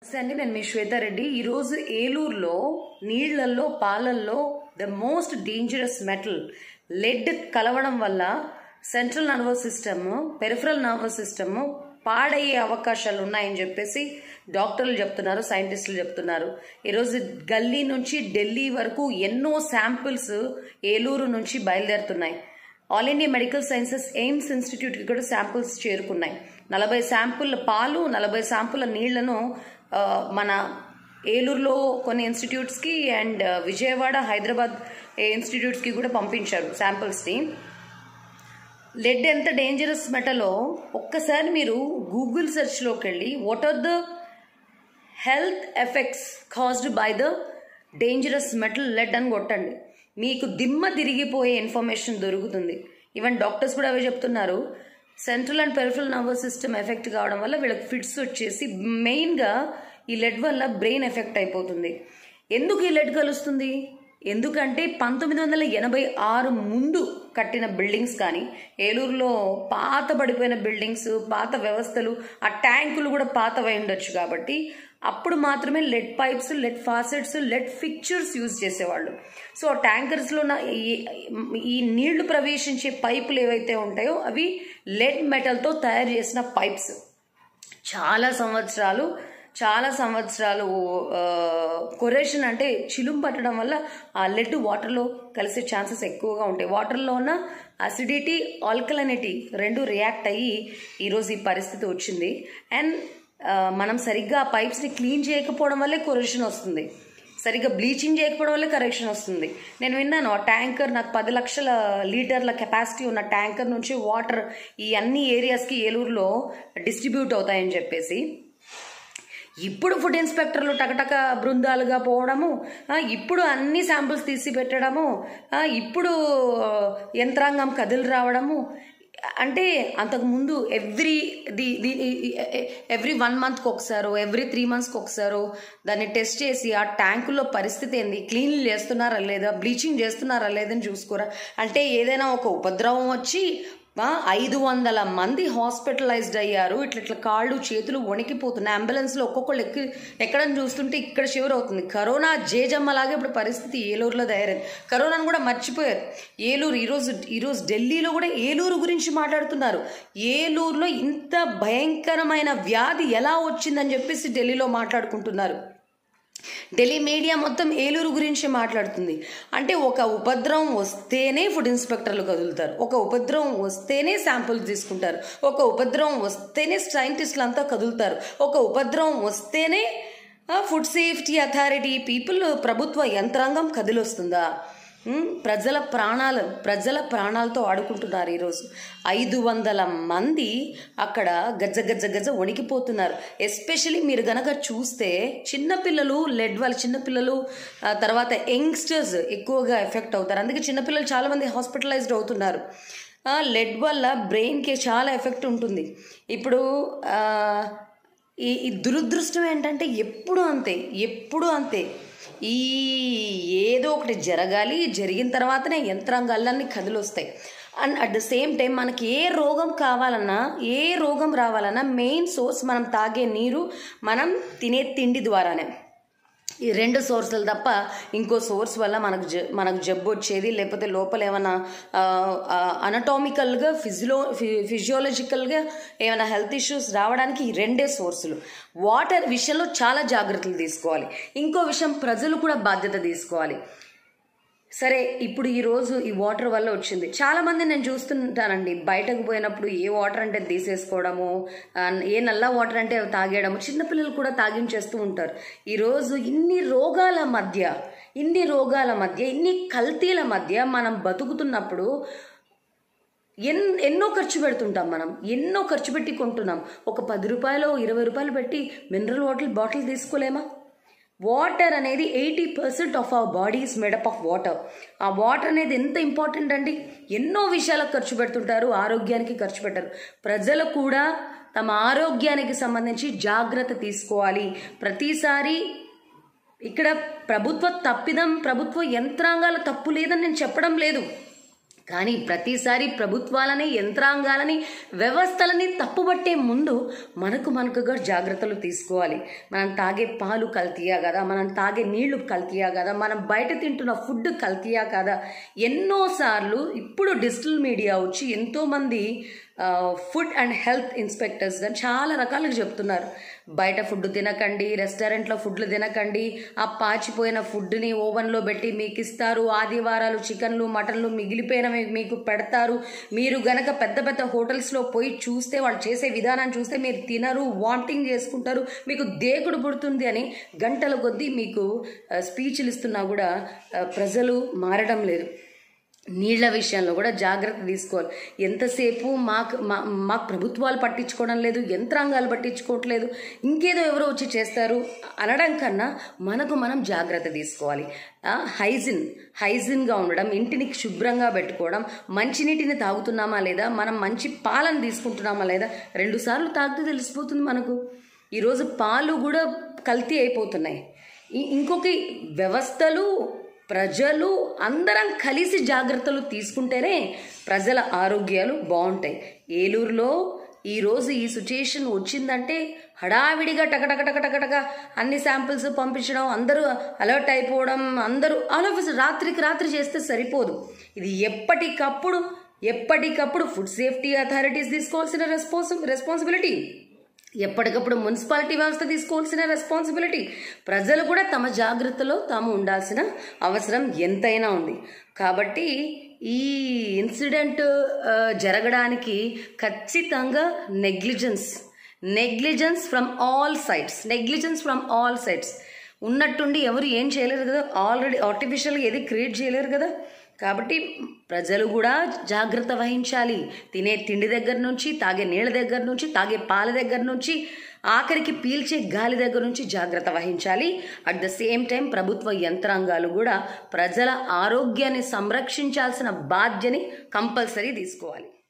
నమస్తే అండి నేను మీ శ్వేతారెడ్డి ఈరోజు ఏలూరులో నీళ్లలో పాలల్లో the most dangerous metal lead కలవడం వల్ల central nervous system peripheral nervous system పాడయ్యే అవకాశాలు ఉన్నాయని చెప్పేసి డాక్టర్లు చెప్తున్నారు సైంటిస్టులు చెప్తున్నారు ఈరోజు గల్లీ నుంచి ఢిల్లీ వరకు ఎన్నో శాంపిల్స్ ఏలూరు నుంచి బయలుదేరుతున్నాయి All India Medical Sciences AIIMS ఇన్స్టిట్యూట్కి కూడా శాంపుల్స్ చేరుకున్నాయి నలభై శాంపుల్ పాలు నలభై శాంపుల్ నీళ్లను ఆ, మన ఏలూరులో కొన్ని ఇన్స్టిట్యూట్స్కి అండ్ విజయవాడ హైదరాబాద్ ఇన్స్టిట్యూట్స్కి కూడా పంపించారు శాంపుల్స్ని లెడ్ ఎంత డేంజరస్ మెటలో ఒక్కసారి మీరు గూగుల్ సెర్చ్లోకి వెళ్ళి what are the health effects caused by the dangerous metal lead అని కొట్టండి మీకు దిమ్మ తిరిగిపోయే ఇన్ఫర్మేషన్ దొరుకుతుంది ఈవెన్ డాక్టర్స్ కూడా అవే చెప్తున్నారు central and peripheral nervous system effect కావడం వల్ల వీళ్ళకి ఫిట్స్ వచ్చేసి మెయిన్గా ఈ లెడ్ వల్ల బ్రెయిన్ ఎఫెక్ట్ అయిపోతుంది ఎందుకు ఈ లెడ్ కలుస్తుంది ఎందుకంటే పంతొమ్మిది వందల ఎనభై ఆరు ముందు కట్టిన బిల్డింగ్స్ కానీ ఏలూరులో పాత పడిపోయిన బిల్డింగ్స్ పాత వ్యవస్థలు ఆ ట్యాంకులు కూడా పాతవై ఉండొచ్చు కాబట్టి అప్పుడు మాత్రమే lead pipes lead faucets lead fixtures use చేసేవాళ్ళు సో ఆ ట్యాంకర్స్లో ఉన్న ఈ- ఈ నీళ్లు ప్రవేశించే పైపులు ఏవైతే ఉంటాయో అవి లెడ్ మెటల్తో తయారు చేసిన పైప్స్ చాలా సంవత్సరాలు చాలా సంవత్సరాలు కొరేషన్ అంటే చిలుం పట్టడం వల్ల ఆ లెడ్ వాటర్లో కలిసే ఛాన్సెస్ ఎక్కువగా ఉంటాయి వాటర్లో ఉన్న అసిడిటీ ఆల్కలనిటీ రెండు రియాక్ట్ అయ్యి ఈరోజు ఈ పరిస్థితి వచ్చింది అండ్ మనం సరిగ్గా ఆ పైప్స్ని క్లీన్ చేయకపోవడం వల్లే కొరేషన్ వస్తుంది సరిగ్గా బ్లీచింగ్ చేయకపోవడం వల్లే కరెక్షన్ వస్తుంది నేను విన్నాను ఆ ట్యాంకర్ నాకు పది లక్షల లీటర్ల కెపాసిటీ ఉన్న ట్యాంకర్ నుంచి వాటర్ ఈ అన్ని ఏరియాస్కి ఏలూరులో డిస్ట్రిబ్యూట్ అవుతాయని చెప్పేసి ఇప్పుడు ఫుడ్ ఇన్స్పెక్టర్లు టకటక బృందాలుగా పోవడము ఆ, ఇప్పుడు అన్ని శాంపుల్స్ తీసి పెట్టడము ఆ, ఇప్పుడు యంత్రాంగం కదిలి రావడము అంటే అంతకుముందు ఎవ్రీ ది ఎవ్రీ వన్ మంత్కి ఒకసారో ఎవ్రీ త్రీ మంత్స్కి ఒకసారో దాన్ని టెస్ట్ చేసి ఆ ట్యాంకులో పరిస్థితి ఏంది క్లీన్ చేస్తున్నారా లేదా బ్లీచింగ్ చేస్తున్నారా లేదని చూసుకోరా అంటే ఏదైనా ఒక ఉపద్రవం వచ్చి ఆ, ఐదు వందల మంది హాస్పిటలైజ్డ్ అయ్యారు ఇట్లా ఇట్లా కాళ్ళు చేతులు వణికిపోతున్నాయి అంబులెన్స్లో ఒక్కొక్కళ్ళు ఎక్కి ఎక్కడని చూస్తుంటే ఇక్కడ షివర్ అవుతుంది కరోనా జేజమ్మలాగే ఇప్పుడు పరిస్థితి ఏలూరులో తయారైంది కరోనాను కూడా మర్చిపోయారు ఏలూరు ఈరోజు ఈరోజు ఢిల్లీలో కూడా ఏలూరు గురించి మాట్లాడుతున్నారు ఏలూరులో ఇంత భయంకరమైన వ్యాధి ఎలా వచ్చిందని చెప్పేసి ఢిల్లీలో మాట్లాడుకుంటున్నారు ఢిల్లీ మీడియా మొత్తం ఏలూరు గురించి మాట్లాడుతుంది అంటే ఒక ఉపద్రవం వస్తేనే ఫుడ్ ఇన్స్పెక్టర్లు కదులుతారు ఒక ఉపద్రవం వస్తేనే శాంపుల్స్ తీసుకుంటారు ఒక ఉపద్రవం వస్తేనే సైంటిస్టులు అంతా కదులుతారు ఒక ఉపద్రవం వస్తేనే ఫుడ్ సేఫ్టీ అథారిటీ పీపుల్ ప్రభుత్వ యంత్రాంగం కదిలొస్తుందా ఉమ్, ప్రజల ప్రాణాలు ప్రజల ప్రాణాలతో ఆడుకుంటున్నారు ఈరోజు ఐదు వందల మంది అక్కడ గజ్జ గజ్జ గజ్జ వణికిపోతున్నారు ఎస్పెషలీ మీరు గనక చూస్తే చిన్నపిల్లలు లెడ్ వాళ్ళ చిన్నపిల్లలు ఆ, తర్వాత యంగ్స్టర్స్ ఎక్కువగా ఎఫెక్ట్ అవుతారు అందుకే చిన్నపిల్లలు చాలామంది హాస్పిటలైజ్డ్ అవుతున్నారు ఆ, లెడ్ వల్ల బ్రెయిన్కి చాలా ఎఫెక్ట్ ఉంటుంది ఇప్పుడు ఆ, ఈ ఈ దురదృష్టం ఏంటంటే ఎప్పుడు అంతే ఎప్పుడు అంతే ఈ ఏదో ఒకటి జరగాలి జరిగిన తర్వాతనే యంత్రాంగాలన్నీ కదిలొస్తాయి and at the same time మనకి ఏ రోగం కావాలన్నా ఏ రోగం రావాలన్నా మెయిన్ సోర్స్ మనం తాగే నీరు మనం తినే తిండి ద్వారానే ఈ రెండు సోర్సులు తప్ప ఇంకో సోర్స్ వల్ల మనకు జ మనకు జబ్బు వచ్చేది లేకపోతే లోపల ఏమైనా అనటామికల్గా ఫిజిలో ఫిజియోలజికల్గా ఏమైనా హెల్త్ ఇష్యూస్ రావడానికి ఈ రెండే సోర్సులు వాటర్ విషయంలో చాలా జాగ్రత్తలు తీసుకోవాలి ఇంకో విషయం ప్రజలు కూడా బాధ్యత తీసుకోవాలి సరే ఇప్పుడు ఈ రోజు ఈ వాటర్ వల్ల వచ్చింది చాలా మంది నేను చూస్తుంటానండి బయటకు పోయినప్పుడు ఏ వాటర్ అంటే తీసేసుకోవడము ఆ, ఏ నల్ల వాటర్ అంటే అవి తాగేయడము చిన్నపిల్లలు కూడా తాగించేస్తూ ఉంటారు ఈరోజు ఇన్ని రోగాల మధ్య ఇన్ని రోగాల మధ్య ఇన్ని కల్తీల మధ్య మనం బతుకుతున్నప్పుడు ఎన్ ఎన్నో ఖర్చు పెడుతుంటాం మనం ఎన్నో ఖర్చు పెట్టి కొంటున్నాం ఒక పది రూపాయలు ఇరవై రూపాయలు పెట్టి మినరల్ వాటర్ బాటిల్ తీసుకోలేమా వాటర్ అనేది eighty percent of our body is made up of water ఆ వాటర్ అనేది ఎంత ఇంపార్టెంట్ అండి ఎన్నో విషయాలకు ఖర్చు పెడుతుంటారు ఆరోగ్యానికి ఖర్చు పెట్టారు ప్రజలు కూడా తమ ఆరోగ్యానికి సంబంధించి జాగ్రత్త తీసుకోవాలి ప్రతిసారి ఇక్కడ ప్రభుత్వ తప్పిదం ప్రభుత్వ యంత్రాంగాల తప్పు లేదని నేను చెప్పడం లేదు కానీ ప్రతిసారి ప్రభుత్వాలని యంత్రాంగాలని వ్యవస్థలని తప్పుబట్టే ముందు మనకు మనకుగా జాగ్రత్తలు తీసుకోవాలి మనం తాగే పాలు కల్తీయా కదా మనం తాగే నీళ్లు కల్తీయా కదా మనం బయట తింటున్న ఫుడ్ కల్తీయా కదా ఎన్నోసార్లు ఇప్పుడు డిజిటల్ మీడియా వచ్చి ఎంతోమంది ఫుడ్ అండ్ హెల్త్ ఇన్స్పెక్టర్స్ కానీ చాలా రకాలుగా చెప్తున్నారు బయట ఫుడ్ తినకండి రెస్టారెంట్లో ఫుడ్లు తినకండి ఆ పాచిపోయిన ఫుడ్ని ఓవెన్లో పెట్టి మీకు ఇస్తారు ఆదివారాలు చికెన్లు మటన్లు మిగిలిపోయినవి మీకు పెడతారు మీరు గనక పెద్ద పెద్ద హోటల్స్లో పోయి చూస్తే వాళ్ళు చేసే విధానం చూస్తే మీరు తినరు వామిటింగ్ చేసుకుంటారు మీకు దేకుడు పుడుతుంది అని గంటల కొద్దీ మీకు స్పీచ్లు ఇస్తున్నా కూడా ఆ, ప్రజలు మారడం లేదు నీళ్ల విషయంలో కూడా జాగ్రత్త తీసుకోవాలి ఎంతసేపు మాకు మా మాకు ప్రభుత్వాలు పట్టించుకోవడం లేదు యంత్రాంగాలు పట్టించుకోవట్లేదు ఇంకేదో ఎవరో వచ్చి చేస్తారు అనడం కన్నా మనకు మనం జాగ్రత్త తీసుకోవాలి హైజిన్ హైజిన్గా ఉండడం ఇంటిని శుభ్రంగా పెట్టుకోవడం మంచినీటిని తాగుతున్నామా లేదా మనం మంచి పాలను తీసుకుంటున్నామా లేదా రెండుసార్లు తాగితే తెలిసిపోతుంది మనకు ఈరోజు పాలు కూడా కల్తీ అయిపోతున్నాయి ఇ- ఇంకొక వ్యవస్థలు ప్రజలు అందరం కలిసి జాగ్రత్తలు తీసుకుంటేనే ప్రజల ఆరోగ్యాలు బాగుంటాయి ఏలూరులో ఈరోజు ఈ సిచ్యుయేషన్ వచ్చిందంటే హడావిడిగా టకటకటకటకటక అన్ని శాంపిల్స్ పంపించడం అందరూ అలర్ట్ అయిపోవడం అందరూ ఆల్ ఆఫ్ రాత్రికి రాత్రి చేస్తే సరిపోదు ఇది ఎప్పటికప్పుడు ఎప్పటికప్పుడు ఫుడ్ సేఫ్టీ అథారిటీస్ తీసుకోవాల్సిన రెస్పాన్స్ రెస్పాన్సిబిలిటీ ఎప్పటికప్పుడు మున్సిపాలిటీ వ్యవస్థ తీసుకోవాల్సిన రెస్పాన్సిబిలిటీ ప్రజలు కూడా తమ జాగ్రత్తలో తాము ఉండాల్సిన అవసరం ఎంతైనా ఉంది కాబట్టి ఈ ఇన్సిడెంట్ ఆ, జరగడానికి ఖచ్చితంగా negligence negligence from all sides negligence from all sides ఉన్నట్టుండి ఎవరు ఏం చేయలేరు కదా ఆల్రెడీ ఆర్టిఫిషియల్గా ఏది క్రియేట్ చేయలేరు కదా కాబట్టి ప్రజలు కూడా జాగ్రత్త వహించాలి తినే తిండి దగ్గర నుంచి తాగే నీళ్ళ దగ్గర నుంచి తాగే పాల దగ్గర నుంచి ఆఖరికి పీల్చే గాలి దగ్గర నుంచి జాగ్రత్త వహించాలి అట్ ద సేమ్ టైం ప్రభుత్వ యంత్రాంగాలు కూడా ప్రజల ఆరోగ్యాన్ని సంరక్షించాల్సిన బాధ్యని కంపల్సరీ తీసుకోవాలి